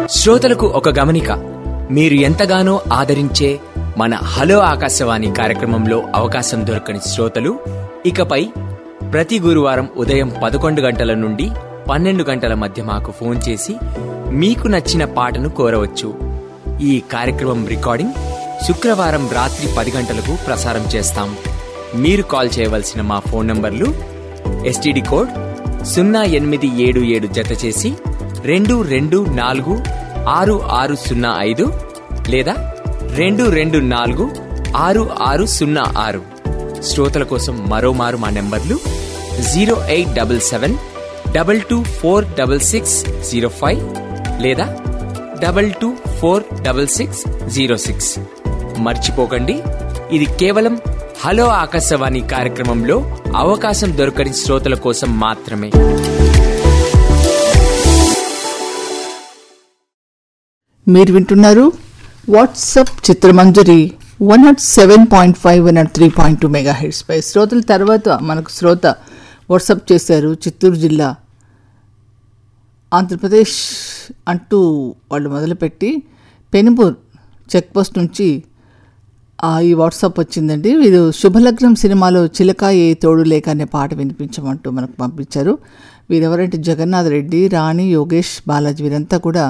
శ్రోతలకు ఒక గమనిక మీరు ఎంతగానో ఆదరించే మన హలో ఆకాశవాణి కార్యక్రమంలో అవకాశం దొరకని శ్రోతలు ఇకపై ప్రతి గురువారం ఉదయం పదకొండు గంటల నుండి పన్నెండు గంటల మధ్య మాకు ఫోన్ చేసి మీకు నచ్చిన పాటను కోరవచ్చు ఈ కార్యక్రమం రికార్డింగ్ శుక్రవారం రాత్రి పది గంటలకు ప్రసారం చేస్తాం మీరు కాల్ చేయవలసిన మా ఫోన్ నంబర్లు ఎస్టీడీ కోడ్ సున్నా ఎనిమిది ఏడు ఏడు జత చేసి రెండు రెండు నాలుగు ఆరు ఆరు సున్నా ఐదు లేదా రెండు రెండు నాలుగు ఆరు ఆరు సున్నా ఆరు శ్రోతల కోసం మరోమారు మా నెంబర్లు zero eight double seven double two four double six zero five లేదా double two four double six zero six మర్చిపోకండి ఇది కేవలం హలో ఆకాశవాణి కార్యక్రమంలో అవకాశం దొరకని శ్రోతల కోసం మాత్రమే మీరు వింటున్నారు వాట్సప్ చిత్రమంజరి one nought seven point five one nought three point two megahertz పై శ్రోతల తర్వాత మనకు శ్రోత వాట్సప్ చేశారు చిత్తూరు జిల్లా ఆంధ్రప్రదేశ్ అంటూ వాళ్ళు మొదలుపెట్టి పెనుపూర్ చెక్ పోస్ట్ నుంచి ఆ, ఈ వాట్సాప్ వచ్చిందండి వీరు శుభలగ్నం సినిమాలో చిలక ఏ తోడు లేక అనే పాట వినిపించమంటూ మనకు పంపించారు వీరెవరంటే జగన్నాథ్ రెడ్డి రాణి యోగేష్ బాలాజీ వీరంతా కూడా